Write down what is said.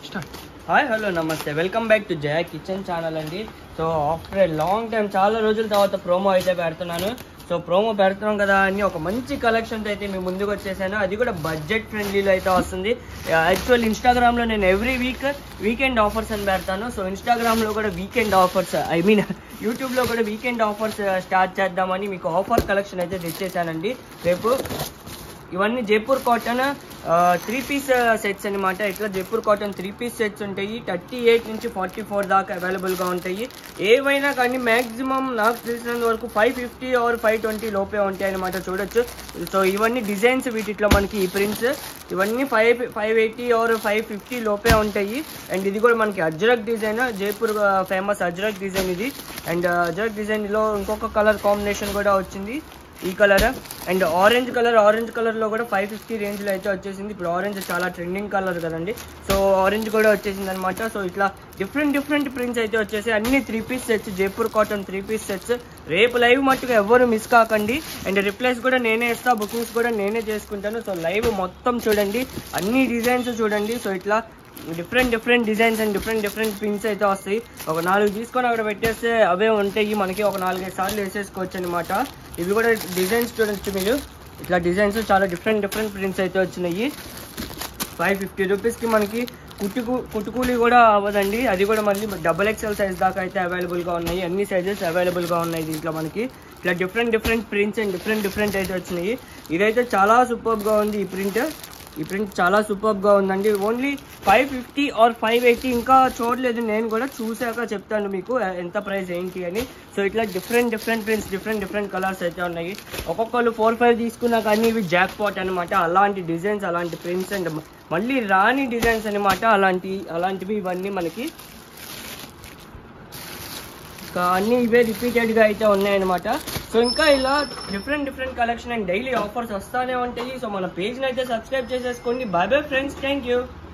start hi hello నమస్తే welcome back to Jaya kitchen channel అండి so after a long time చాలా రోజుల తర్వాత ప్రోమో అయితే పెడుతున్నాను సో ప్రోమో పెడుతున్నాం కదా అని ఒక మంచి కలెక్షన్స్ అయితే మీ ముందుకు వచ్చేసాను అది కూడా బడ్జెట్ ఫ్రెండ్లీలో అయితే వస్తుంది యాక్చువల్ ఇన్స్టాగ్రామ్లో నేను ఎవ్రీ వీక్ వీకెండ్ ఆఫర్స్ అని పెడతాను సో ఇన్స్టాగ్రామ్లో కూడా వీకెండ్ ఆఫర్స్ ఐ మీన్ యూట్యూబ్లో కూడా వీకెండ్ ఆఫర్స్ స్టార్ట్ చేద్దామని మీకు ఆఫర్ కలెక్షన్ అయితే తెచ్చేసానండి రేపు ఇవన్నీ Jaipur cotton three piece sets అనమాట ఇట్లా Jaipur cotton three piece sets ఉంటాయి థర్టీ ఎయిట్ నుంచి ఫార్టీ ఫోర్ దాకా అవైలబుల్గా ఉంటాయి ఏవైనా కానీ మ్యాక్సిమం నాకు తెలిసినంత వరకు five fifty or five twenty లోపే ఉంటాయి అనమాట చూడొచ్చు సో ఇవన్నీ డిజైన్స్ వీటిలో మనకి ఈ ప్రింట్స్ ఇవన్నీ five five eighty or five fifty లోపే ఉంటాయి అండ్ ఇది కూడా మనకి Ajrak design Jaipur famous Ajrak design ఇది అండ్ అజ్రక్ డిజైన్లో ఇంకొక కలర్ కాంబినేషన్ కూడా వచ్చింది ఈ colour and orange colour orange కలర్లో కూడా ఫైవ్ ఫిఫ్టీ రేంజ్లో అయితే వచ్చేసింది ఇప్పుడు ఆరెంజ్ చాలా ట్రెండింగ్ కలర్ కదండి సో ఆరెంజ్ కూడా వచ్చేసింది అనమాట సో ఇట్లా డిఫరెంట్ డిఫరెంట్ ప్రింట్స్ అయితే వచ్చేసి అన్ని three piece sets Jaipur cotton three piece sets రేపు లైవ్ మట్టుకు ఎవ్వరు మిస్ కాకండి అండ్ రిప్లేస్ కూడా నేనే ఇస్తా బుకింగ్స్ కూడా నేనే చేసుకుంటాను సో లైవ్ మొత్తం చూడండి అన్ని డిజైన్స్ చూడండి సో ఇట్లా different different designs and different different prints అయితే వస్తాయి ఒక నాలుగు తీసుకొని అక్కడ పెట్టేస్తే అవే ఉంటాయి మనకి ఒక నాలుగైదు సార్లు వేసేసుకోవచ్చు అనమాట ఇవి కూడా డిజైన్స్ చూడొచ్చు మీరు ఇట్లా డిజైన్స్ చాలా డిఫరెంట్ డిఫరెంట్ ప్రింట్స్ అయితే వచ్చినాయి ఫైవ్ ఫిఫ్టీ రూపీస్కి మనకి కుట్టుకు కుట్టుకూలి కూడా అవ్వదండి అది కూడా మళ్ళీ డబల్ ఎక్స్ఎల్ సైజ్ దాకా అయితే అవైలబుల్గా ఉన్నాయి అన్ని సైజెస్ అవైలబుల్గా ఉన్నాయి దీంట్లో మనకి ఇట్లా different different prints and different different అయితే వచ్చినాయి ఇదైతే చాలా సూపర్గా ఉంది ఈ ప్రింట్ ఈ ప్రింట్ చాలా సూపర్గా ఉందండి only five fifty or five eighty ఇంకా చూడలేదు నేను కూడా చూశాక చెప్తాను మీకు ఎంత ప్రైస్ ఏంటి అని సో ఇట్లా different different prints different different colours అయితే ఉన్నాయి ఒక్కొక్కరు ఫోర్ ఫైవ్ తీసుకున్నా కానీ ఇవి జాక్ పాట్ అనమాట అలాంటి డిజైన్స్ అలాంటి ప్రింట్స్ అండ్ మళ్ళీ రాని డిజైన్స్ అనమాట అలాంటి అలాంటివి ఇవన్నీ మనకి ఇంకా అన్ని ఇవే రిపీటెడ్గా అయితే ఉన్నాయన్నమాట సో ఇంకా ఇలా different different collection and daily offers వస్తానే ఉంటాయి సో మన పేజ్ని అయితే సబ్స్క్రైబ్ చేసేసుకోండి bye bye friends thank you